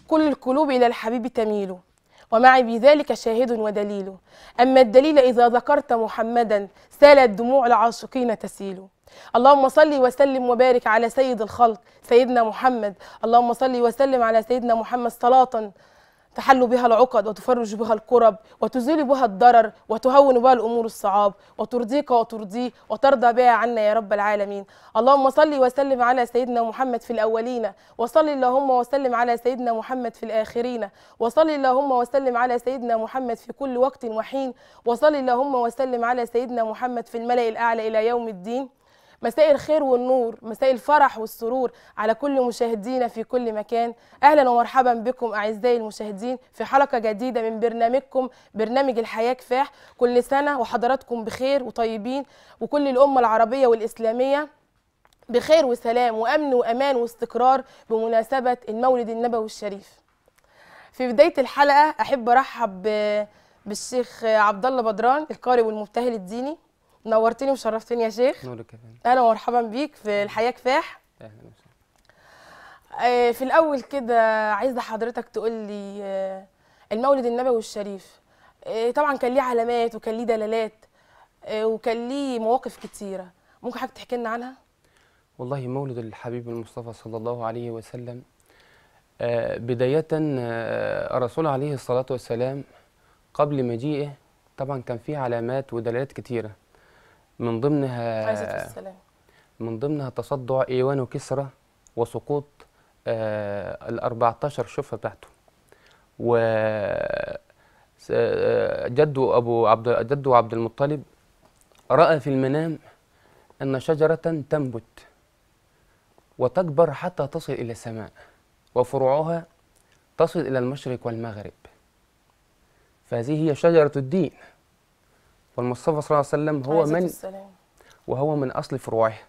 كل القلوب إلى الحبيب تميل ومعي بذلك شاهد ودليل أما الدليل إذا ذكرت محمدا سالت دموع العاشقين تسيل اللهم صل وسلم وبارك على سيد الخلق سيدنا محمد اللهم صل وسلم على سيدنا محمد صلاة تحل بها العقد وتفرج بها الكرب وتزيل بها الضرر وتهون بها الامور الصعاب وترضيك وترضيه وترضى بها عنا يا رب العالمين اللهم صل وسلم على سيدنا محمد في الاولين وصل اللهم وسلم على سيدنا محمد في الاخرين وصل اللهم وسلم على سيدنا محمد في كل وقت وحين وصل اللهم وسلم على سيدنا محمد في الملأ الاعلى الى يوم الدين مساء الخير والنور مساء الفرح والسرور على كل مشاهدينا في كل مكان اهلا ومرحبا بكم اعزائي المشاهدين في حلقه جديده من برنامجكم برنامج الحياه كفاح كل سنه وحضراتكم بخير وطيبين وكل الامه العربيه والاسلاميه بخير وسلام وامن وامان واستقرار بمناسبه المولد النبوي الشريف في بدايه الحلقه احب ارحب ب- بالشيخ عبد الله بدران القارئ والمبتهل الديني نورتني وشرفتني يا شيخ نورك يا فندم اهلا ومرحبا بيك في الحياه كفاح اهلا وسهلا آه، في الاول كده عايزه حضرتك تقول لي آه، المولد النبوي الشريف آه، طبعا كان ليه علامات وكان ليه دلالات آه، وكان ليه مواقف كتيره ممكن حضرتك تحكي لنا عنها والله مولد الحبيب المصطفى صلى الله عليه وسلم آه، بداية آه، الرسول عليه الصلاة والسلام قبل مجيئه طبعا كان فيه علامات ودلالات كتيرة من عليه الصلاه ضمنها والسلام من ضمنها تصدع ايوان وكسرى وسقوط آه ال 14 شفة بتاعته و س- آه، جده ابو عبد جده عبد المطلب راى في المنام ان شجره تنبت وتكبر حتى تصل الى السماء وفروعها تصل الى المشرق والمغرب فهذه هي شجره الدين والمصطفى صلى الله عليه وسلم هو عليه الصلاة من والسلام. وهو من أصل فروعها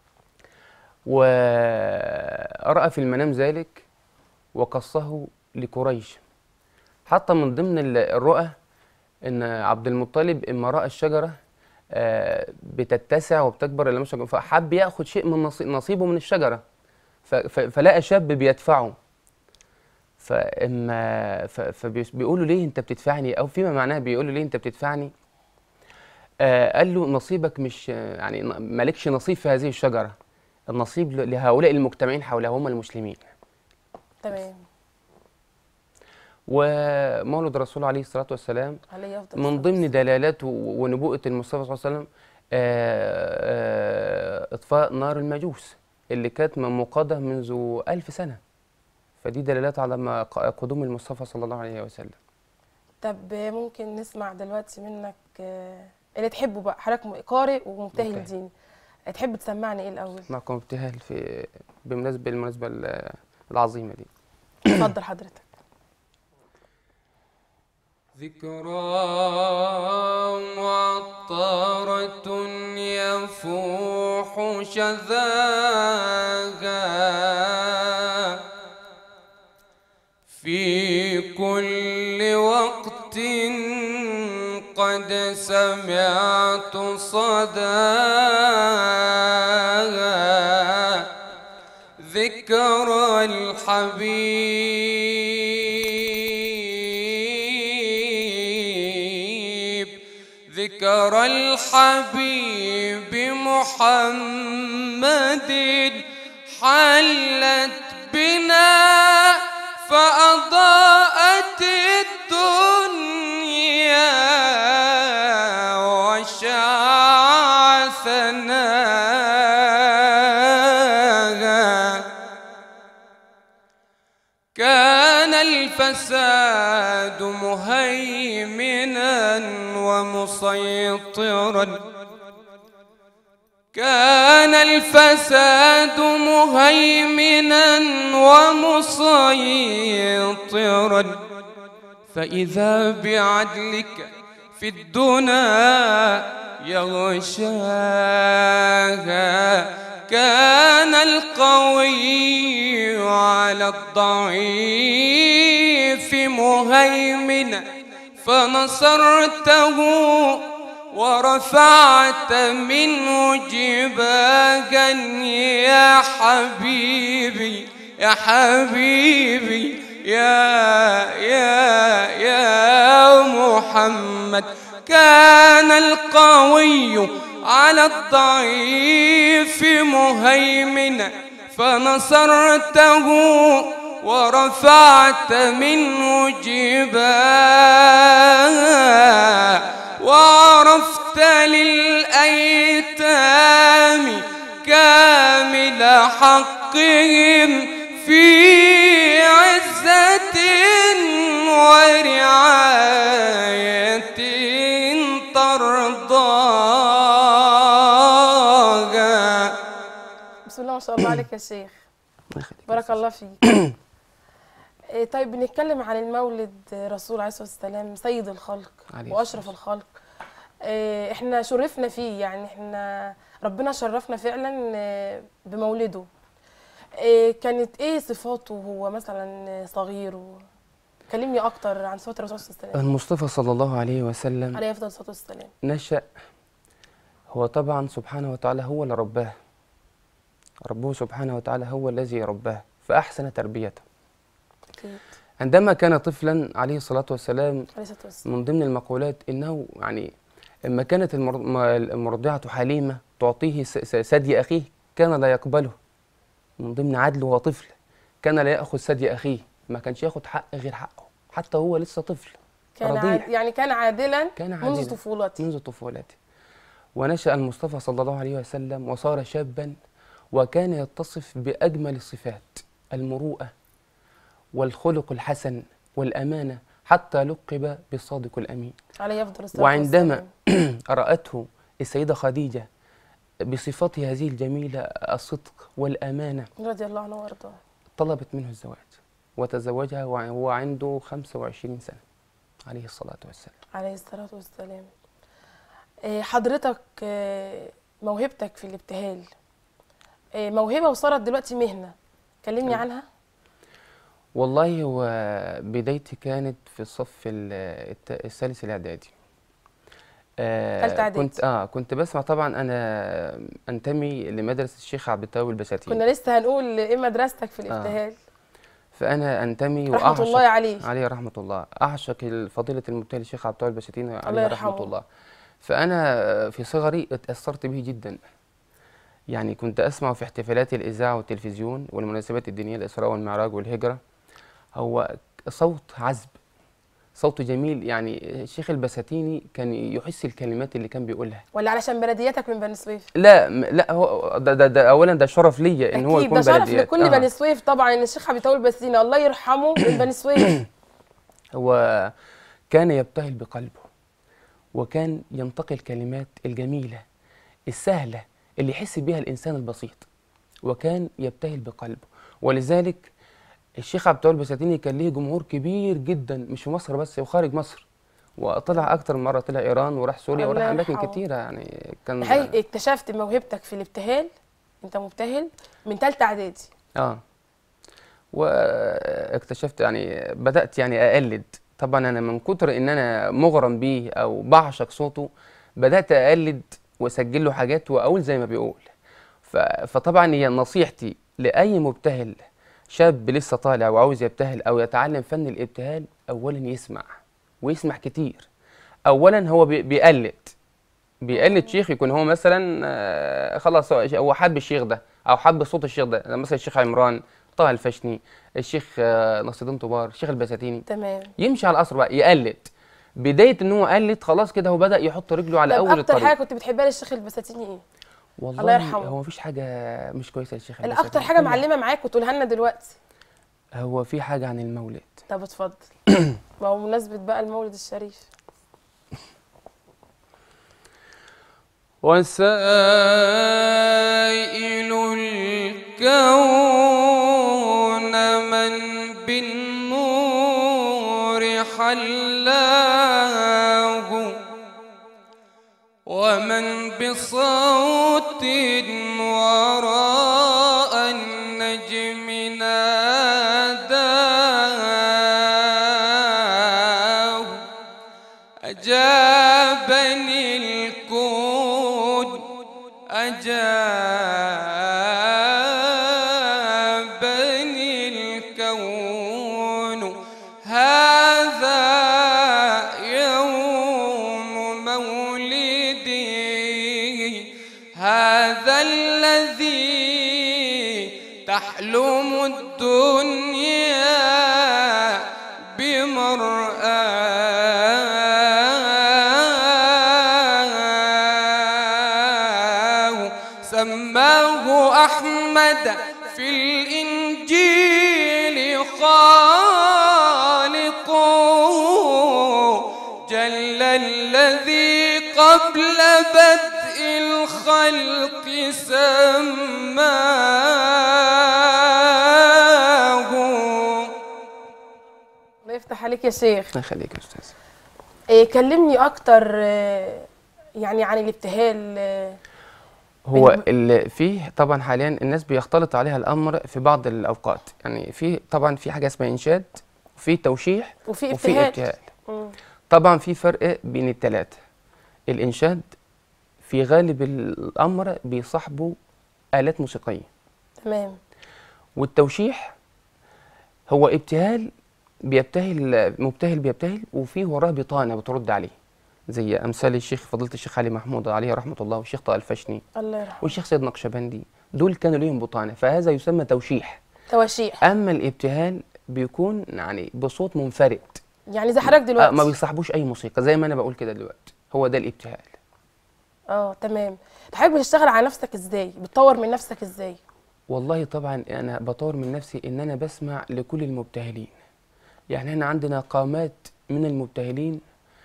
ورأى في المنام ذلك وقصه لقريش حتى من ضمن ال- الرؤى ان عبد المطلب اما راى الشجره آه، بتتسع وبتكبر الى مشرق فحب ياخذ شيء من نصي- نصيبه من الشجره ف- ف- فلقى شاب بيدفعه فاما فبيقول له ليه انت بتدفعني او فيما معناه بيقول له ليه انت بتدفعني آه قال له نصيبك مش آه، يعني ن- مالكش نصيب في هذه الشجره النصيب ل- لهؤلاء المجتمعين حولها هم المسلمين تمام ومولد الرسول عليه الصلاه والسلام عليه افضل من الصلاة ضمن دلالات و- ونبوءة المصطفى صلى الله عليه وسلم آه، آه، إطفاء نار المجوس اللي كانت من مقادة منذ ألف سنة فدي دلالات على ما ق- قدوم المصطفى صلى الله عليه وسلم طب ممكن نسمع دلوقتي منك آه، اللي تحبه بقى حضرتك م- قارئ ومبتهل مبتهل. ديني تحب تسمعني ايه الاول معكم ابتهال في بمناسبة المناسبة ال- العظيمة دي اتفضل حضرتك ذكرى معطرة يفوح شذاها في كل وقت قد سمعت صداها ذكرى الحبيب ذكرى الحبيب محمد حلت بنا فأضاءت الدنيا وشع ثناها كان الفساد مهيمنا ومسيطرا كان الفساد مهيمنا ومسيطرا فإذا بعدلك في الدنا يغشاها كان القوي على الضعيف مهيمنا فنصرته ورفعت منه جباها يا حبيبي يا حبيبي يا يا يا محمد كان القوي على الضعيف مهيمنا فنصرته ورفعت منه جباه وعرفت للأيتام كامل حقهم في عزة ورعاية ترضاها بسم الله ما شاء الله عليك يا شيخ الله يخليك. بارك الله فيك إيه طيب بنتكلم عن المولد رسول عليه الصلاه والسلام سيد الخلق عليه واشرف الخلق إيه احنا شرفنا فيه يعني احنا ربنا شرفنا فعلا آه، بمولده إيه كانت ايه صفاته وهو مثلا صغير و... كلمني اكتر عن صفات الرسول صلى الله عليه وسلم المصطفى صلى الله عليه وسلم عليه افضل الصلاه والسلام نشأ هو طبعا سبحانه وتعالى هو اللي رباه ربه سبحانه وتعالى هو الذي رباه فأحسن تربيته اكيد عندما كان طفلا عليه الصلاة والسلام عليه الصلاه والسلام من ضمن المقولات إنه يعني لما كانت المر- ما- المرضعة حليمة تعطيه س- س- ثدي أخيه كان لا يقبله من ضمن عدله هو طفل كان لا يأخذ ثدي أخيه ما كانش ياخد حق غير حقه حتى هو لسه طفل كان رضيع. عاد يعني كان عادلا كان منذ عادلا. طفولته منذ طفولته ونشأ المصطفى صلى الله عليه وسلم وصار شابا وكان يتصف بأجمل الصفات المروءة والخلق الحسن والأمانة حتى لقب بالصادق الأمين عليه افضل الصلاه وعندما والسلام. رأته السيدة خديجة بصفاته هذه الجميلة الصدق والأمانة رضي الله عنه وارضاه طلبت منه الزواج وتزوجها وهو عنده 25 سنة عليه الصلاة والسلام عليه الصلاة والسلام آه، حضرتك آه، موهبتك في الابتهال آه، موهبة وصارت دلوقتي مهنة كلمني عنها والله هو بدايتي كانت في الصف ال- الت- الثالث الاعدادي آه تالتة إعدادي. كنت اه كنت بسمع طبعا انا انتمي لمدرسه الشيخ عبد التواب البساتين كنا لسه هنقول ايه مدرستك في الابتهال فانا انتمي رحمة وأعشق- الله عليه عليه رحمه الله اعشق فضيله المبتهل الشيخ عبد التواب البساتين عليه يرحمه. رحمه الله فانا في صغري اتاثرت به جدا يعني كنت اسمع في احتفالات الاذاعه والتلفزيون والمناسبات الدينيه الاسراء والمعراج والهجره هو صوت عذب صوته جميل يعني الشيخ البساتيني كان يحس الكلمات اللي كان بيقولها ولا علشان بلديتك من بني سويف لا م- لا هو ده, ده, ده اولا ده شرف ليا ان هو اكيد يكون ده شرف بلديات لكل بني سويف طبعا ان الشيخ عبد التواب البسيني الله يرحمه من بني سويف هو كان يبتهل بقلبه وكان ينتقي الكلمات الجميلة السهلة اللي يحس بها الإنسان البسيط وكان يبتهل بقلبه ولذلك الشيخ عبد التواب البساتيني كان ليه جمهور كبير جدا مش في مصر بس وخارج مصر وطلع أكتر من مرة طلع إيران وراح سوريا الله وراح أماكن يرحمه. كتيرة يعني كان حقيقي اكتشفت موهبتك في الابتهال انت مبتهل من تالتة اعدادي اه واكتشفت يعني بدأت يعني أقلد طبعا أنا من كتر إن أنا مغرم بيه أو بعشق صوته بدأت أقلد وأسجل له حاجات وأقول زي ما بيقول ف- فطبعا هي نصيحتي لأي مبتهل شاب لسه طالع وعاوز يبتهل أو يتعلم فن الابتهال أولا يسمع ويسمع كتير أولا هو بي- بيقلد بيقلد شيخ يكون هو مثلا آه، خلاص هو هو حب الشيخ ده او حب صوت الشيخ ده زي مثلا الشيخ عمران طه الفشني الشيخ آه، نصر الدين طبار الشيخ البساتيني تمام يمشي على القصر بقى يقلد بدايه ان هو قلد خلاص كده هو بدا يحط رجله على طب اول اكتر الطريق حاجة كنت بتحبها للشيخ البساتيني ايه والله الله يرحمه. هو مفيش حاجه مش كويسه للشيخ انا البساتيني اكتر حاجة كل- معلمة معاك وتقولها لنا دلوقتي هو في حاجه عن المولد طب اتفضل ما هو بمناسبة بقى المولد الشريف وسائل الكون من بالنور حلاه ومن بصوت وراء النجم ناداه أجابني الكون أجابني الذي تحلم الدنيا بمرآه سماه أحمد في الإنجيل خالقه جل الذي قبل بدء الخلق سماه الله يفتح عليك يا شيخ الله يخليك يا استاذ إيه كلمني اكتر آه، يعني عن الابتهال آه، هو بن- اللي فيه طبعا حاليا الناس بيختلط عليها الامر في بعض الاوقات يعني في طبعا في حاجه اسمها انشاد وفي توشيح وفي وفي ابتهال ابتهال مم. طبعا في فرق بين الثلاثه الانشاد في غالب الامر بيصاحبه الات موسيقيه تمام والتوشيح هو ابتهال بيبتهل مبتهل بيبتهل وفيه وراه بطانه بترد عليه زي امثال الشيخ فضيله الشيخ علي محمود عليه رحمه الله والشيخ طه الفشني الله يرحمه والشيخ سيد نقشبندي دول كانوا ليهم بطانه فهذا يسمى توشيح تواشيح اما الابتهال بيكون يعني بصوت منفرد يعني زي حضرتك آه، دلوقتي ما بيصاحبوش اي موسيقى زي ما انا بقول كده دلوقتي هو ده الابتهال اه تمام حضرتك بتشتغل على نفسك ازاي بتطور من نفسك ازاي والله طبعا انا بطور من نفسي ان انا بسمع لكل المبتهلين يعني احنا عندنا قامات من المبتهلين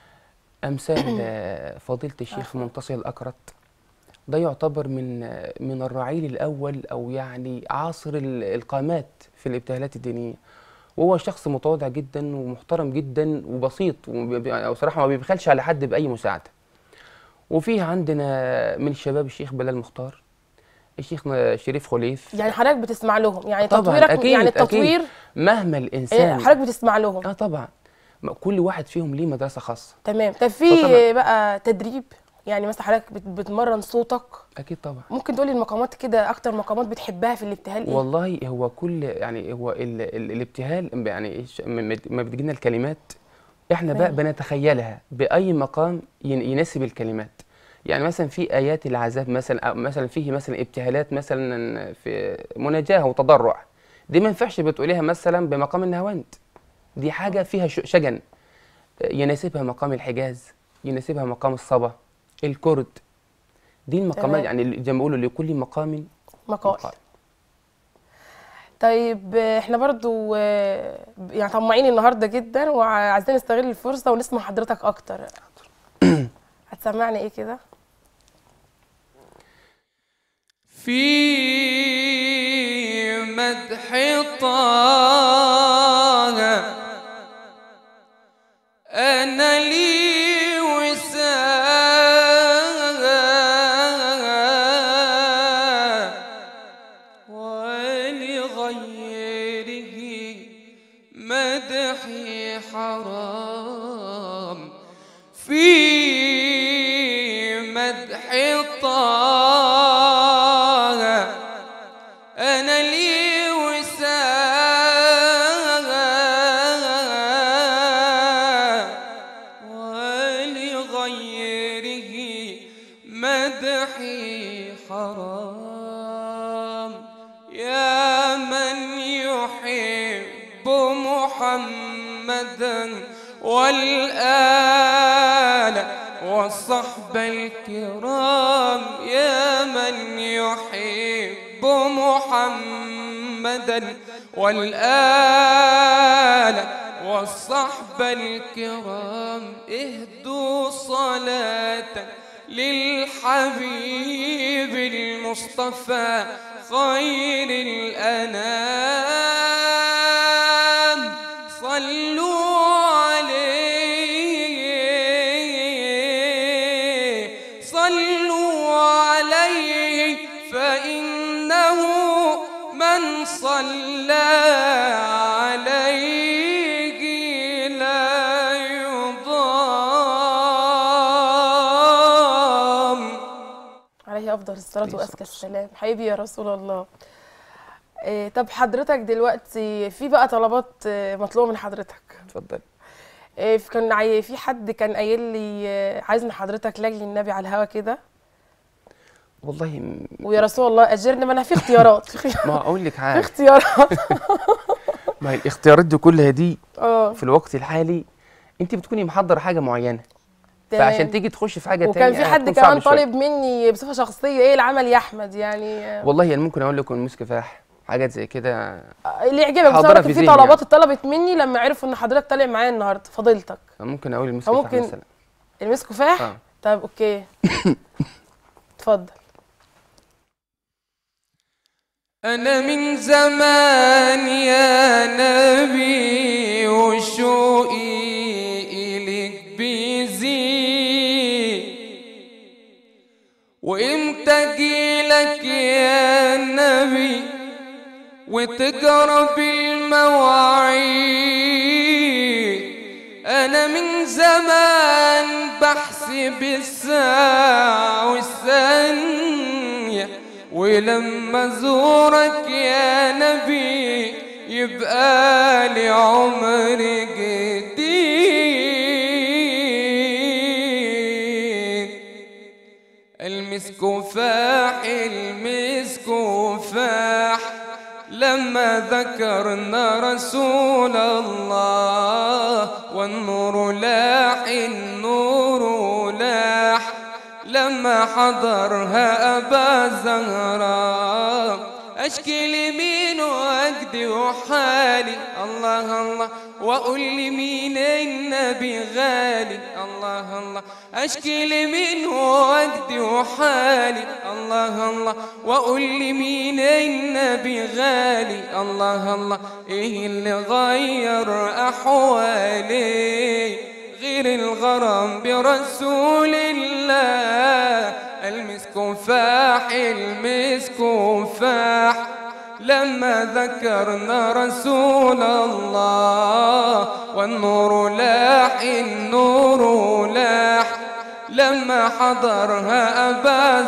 امثال آه، فضيله الشيخ منتصر الاكرت ده يعتبر من آه، من الرعيل الاول او يعني عاصر ال- القامات في الابتهالات الدينيه وهو شخص متواضع جدا ومحترم جدا وبسيط وصراحه ما بيبخلش على حد باي مساعده وفيه عندنا من الشباب الشيخ بلال مختار الشيخ شريف خليف يعني حضرتك بتسمع لهم يعني طبعاً، تطويرك أكيد، يعني أكيد. التطوير مهما إيه، الانسان حضرتك بتسمع لهم اه طبعا ما كل واحد فيهم ليه مدرسه خاصه تمام طب في فطبعاً. بقى تدريب يعني مثلا حضرتك بت- بتمرن صوتك اكيد طبعا ممكن تقولي المقامات كده اكتر مقامات بتحبها في الابتهال ايه والله هو كل يعني هو ال ال الابتهال يعني إيش- م- م- ما بتجينا الكلمات احنا بقى تمام. بنتخيلها باي مقام ين- يناسب الكلمات يعني مثلا في ايات العذاب مثلا أو مثلا فيه مثلا ابتهالات مثلا في مناجاه وتضرع دي ما ينفعش بتقوليها مثلا بمقام النهواند دي حاجه فيها ش- شجن يناسبها مقام الحجاز يناسبها مقام الصبا الكرد دي المقامات تمام. يعني زي ما بيقولوا لكل مقام مقال مقال. طيب آه، احنا برضو آه، يعني طماعين النهارده جدا وعايزين نستغل الفرصه ونسمع حضرتك اكتر هتسمعنا ايه كده في مدح طه أنا لي وسام ولغيره مدحي حرام في مدح طه أنا لي وسام ولغيره مدحي حرام يا من يحب محمدا والآل والصحب الكرام يا من يحب محمدا والآل والصحب الكرام اهدوا صلاة للحبيب المصطفى خير الأنام صلوا عليه صلوا عليه فإنه من صلى عليه لا يضام عليه افضل الصلاه عليه وازكى الصلاة السلام حبيبي يا رسول الله إيه طب حضرتك دلوقتي في بقى طلبات آه، مطلوبه من حضرتك اتفضل إيه كان عاي- في حد كان قايل لي آه، عايز من حضرتك لاجل النبي على الهوا كده والله م- ويا رسول الله اجرني ما انا في اختيارات في خي- ما اقول لك في حاجه اختيارات ما هي الاختيارات دي كلها دي اه في الوقت الحالي انت بتكوني محضره حاجه معينه تمام. فعشان تيجي تخشي في حاجه وكان تانية في حد هتكون كمان صعب شوية. طالب مني بصفه شخصيه ايه العمل يا احمد يعني آه، والله انا ممكن اقول لكم المس كفاح حاجات زي كده اللي يعجبك بس حاضرة أنا في كان في ذهني طلبات يعني. اتطلبت مني لما عرفوا ان حضرتك طالع معايا النهارده فضيلتك ممكن اقول المس أو كفاح ممكن- مثلا المس كفاح اه طب اوكي اتفضل أنا من زمان يا نبي وشوقي إليك بيزيد وإمتى أجيلك يا نبي وتقرب المواعيد أنا من زمان بحسب الساعة والثانية ولما زورك يا نبي يبقى لي عمر جديد المسك فاح المسك فاح لما ذكرنا رسول الله والنور لاح النور لاح لما حضرها أبا زهراء أشكي لمين وأجدي وحالي الله الله وأقول لمين النبي غالي الله الله أشكي لمين وأجدي وحالي الله الله وأقول لمين النبي غالي الله الله إيه اللي غير أحوالي غير الغرام برسول الله المسك فاح المسك فاح لما ذكرنا رسول الله والنور لاح النور لاح لما حضرها أبا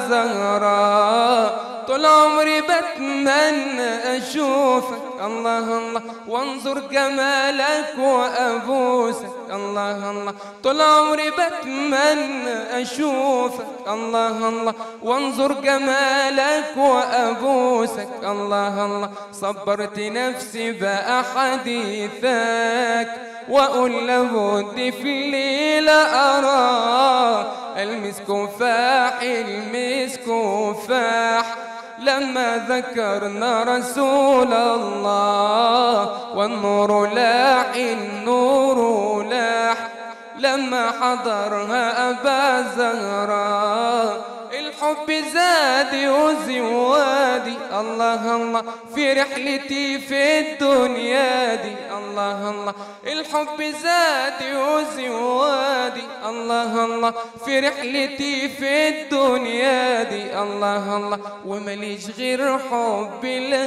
زهراء طول عمري بتمنى أشوفك الله الله وانظر جمالك وأبوسك الله الله طول عمري بتمنى أشوفك الله الله وانظر جمالك وأبوسك الله الله صبرت نفسي بقى حديثك وأقول لابد في ليلة أراه المسك فاح المسك فاح لما ذكرنا رسول الله والنور لاح النور لاح لما حضرها أبا زهراء الحب زادي وزوادي الله الله في رحلتي في الدنيا دي الله الله الحب زادي وزوادي الله الله في رحلتي في الدنيا دي الله الله ومليش غير حب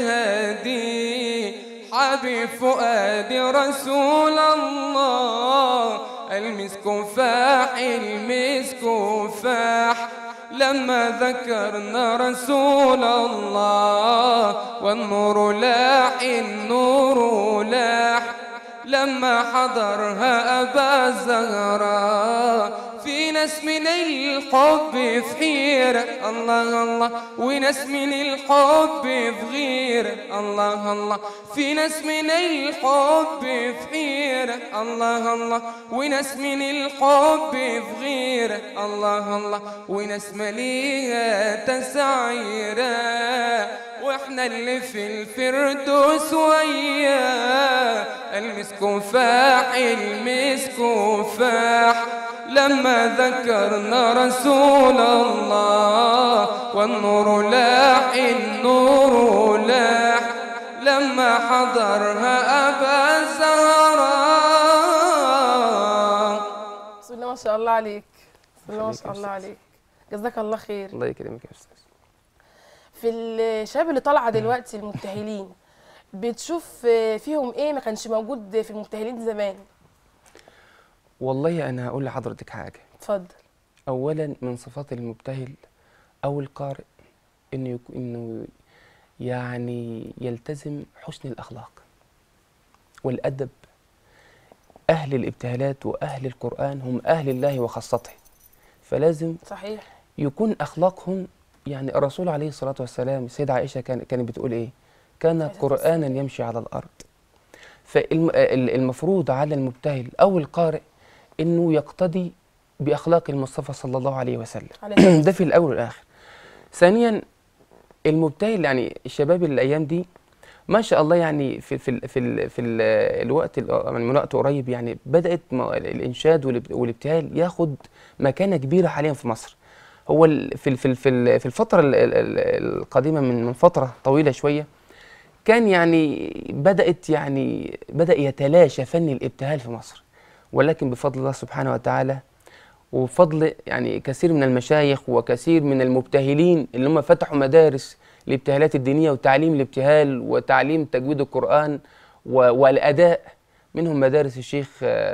الهادي حبيب فؤادي رسول الله المسك فاح المسك فاح لما ذكرنا رسول الله والنور لاح النور لاح لما حضرها أبا زهراء في ناس من الحب في حيرة الله الله وناس من الحب في غيرة الله الله في ناس من الحب في حيرة الله الله وناس من الحب في غيرة الله الله وناس مليها تسعيرة واحنا اللي في الفردوس وياه المسك فاح المسك فاح لما ذكرنا رسول الله والنور لاح النور لاح لما حضرها أبا زهراء بسم الله ما شاء الله عليك بسم الله ما يخليك شاء يا الله أستاذ. عليك جزاك الله خير الله يكرمك يا استاذ في الشباب اللي طالعه دلوقتي المبتهلين بتشوف فيهم ايه ما كانش موجود في المبتهلين زمان والله انا هقول لحضرتك حاجه اتفضل اولا من صفات المبتهل او القارئ انه يكون انه يعني يلتزم حسن الاخلاق والادب اهل الابتهالات واهل القران هم اهل الله وخاصته فلازم صحيح يكون اخلاقهم يعني الرسول عليه الصلاة والسلام السيدة عائشة كان كانت بتقول إيه؟ كان قرآنا يمشي على الأرض فالمفروض على المبتهل أو القارئ إنه يقتدي بأخلاق المصطفى صلى الله عليه وسلم عليه الصلاة ده في الأول والآخر ثانيا المبتهل يعني الشباب الأيام دي ما شاء الله يعني في في ال في ال في ال الوقت ال- من وقت قريب يعني بدأت م- الإنشاد والاب- والابتهال ياخد مكانة كبيرة حاليا في مصر هو ال- في ال- في ال- في ال- في الفترة ال- ال- ال- القديمة من من فترة طويلة شوية كان يعني بدأت يعني بدأ يتلاشى فن الابتهال في مصر ولكن بفضل الله سبحانه وتعالى وبفضل يعني كثير من المشايخ وكثير من المبتهلين اللي هم فتحوا مدارس الابتهالات الدينية وتعليم الابتهال وتعليم تجويد القرآن و- والأداء منهم مدارس الشيخ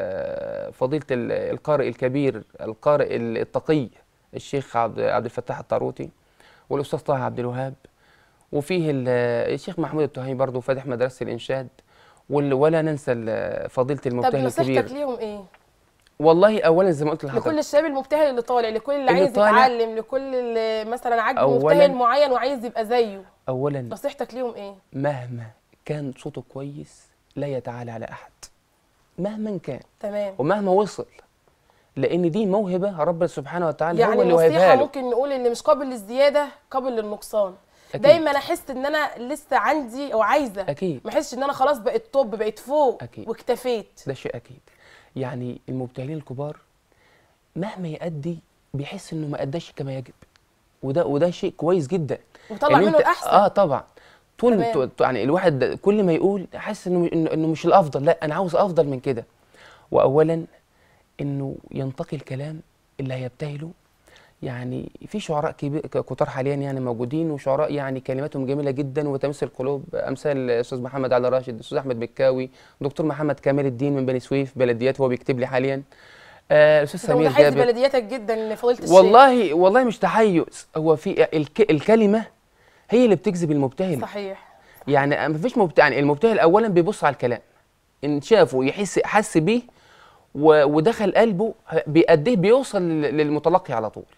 آه، فضيلة ال- القارئ الكبير القارئ التقي الشيخ عبد عبد الفتاح الطاروطي والأستاذ طه عبد الوهاب وفيه ال- الشيخ محمود التهامي برضه فاتح مدرسة الإنشاد وال- ولا ننسى ال- فضيلة طب المبتهل نصيحتك الكبير ليهم ايه؟ والله أولا زي ما قلت لحضرتك لكل الشباب المبتهل اللي طالع لكل اللي اللي عايز طالع- يتعلم لكل اللي مثلا عاجبه أولاً- مبتهل معين وعايز يبقى زيه أولا نصيحتك ليهم ايه؟ مهما كان صوته كويس لا يتعالى على أحد مهما كان تمام ومهما وصل لأن دي موهبة رب سبحانه وتعالى يعني هو اللي النصيحة وهبها له ممكن نقول اللي مش قابل للزيادة قابل للنقصان أكيد. دايما احس ان انا لسه عندي او عايزه أكيد ما احسش ان انا خلاص بقيت توب بقيت فوق أكيد. واكتفيت ده شيء أكيد يعني المبتهلين الكبار مهما يأدي بيحس إنه ما أداش كما يجب وده وده شيء كويس جدا وطلع إن منه أنت- الاحسن اه طبعا طول تمام. ط- يعني الواحد ده كل ما يقول حاسس انه انه إنه مش الافضل لا انا عاوز افضل من كده واولا انه ينتقي الكلام اللي هيبتهله يعني في شعراء كبير كتار حاليا يعني موجودين وشعراء يعني كلماتهم جميله جدا وتمس القلوب امثال الاستاذ محمد علي راشد الاستاذ احمد بكاوي دكتور محمد كامل الدين من بني سويف بلديات هو بيكتب لي حاليا آه، الاستاذ انت سمير متحيز جابر بلدياتك جدا فضيله الشيخ والله والله مش تحيز هو في الك الكلمه هي اللي بتجذب المبتهل صحيح يعني ما فيش مبتهل يعني المبتهل اولا بيبص على الكلام ان شافه يحس حس بيه و- ودخل قلبه بيأديه بيوصل لل- للمتلقي على طول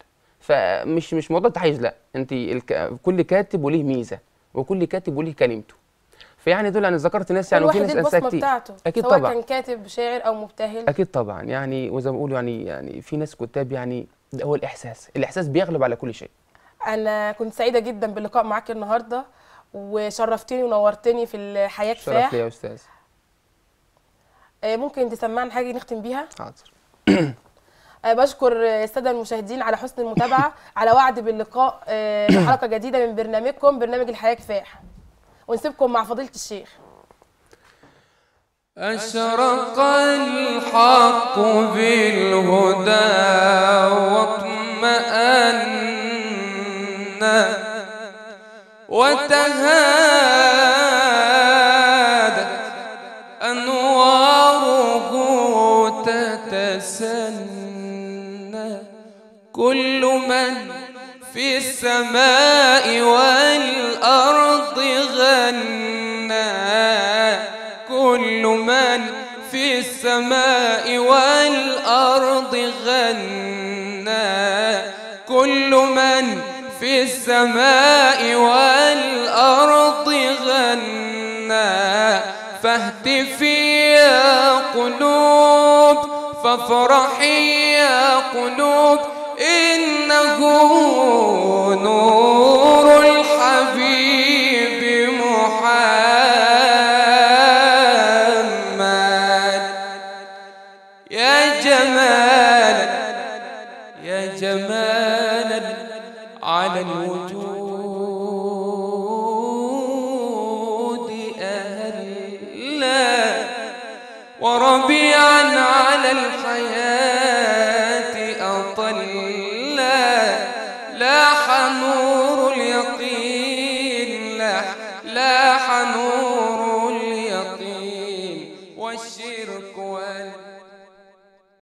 فمش مش موضوع تحيز لا انت الك... كل كاتب وليه ميزه وكل كاتب وليه كلمته فيعني دول انا ذكرت ناس يعني كل وفي واحد ناس ليه انساه البصمه كتير بتاعته اكيد سواء طبعا كان كاتب شاعر او مبتهل اكيد طبعا يعني وزي ما بيقولوا يعني يعني في ناس كتاب يعني ده هو الاحساس الاحساس بيغلب على كل شيء انا كنت سعيده جدا باللقاء معاك النهارده وشرفتني ونورتني في الحياه شرف كفاح لي يا استاذ آه، ممكن تسمعنا حاجه نختم بيها حاضر آه، بشكر آه، الساده المشاهدين على حسن المتابعه على وعد باللقاء آه، في حلقه جديده من برنامجكم برنامج الحياه كفاح ونسيبكم مع فضيله الشيخ أشرق الحق بالهدى واطمأن وتهادت أنواره تتسنى كل من في السماء والأرض غنى كل من في السماء والأرض غنى كل من في السماء والأرض غنى فاهتفي يا قلوب فافرحي يا قلوب إنه نور الحبيب محمد يا جمال يا جمالا على الوجود أهلا وربيعا على الحياة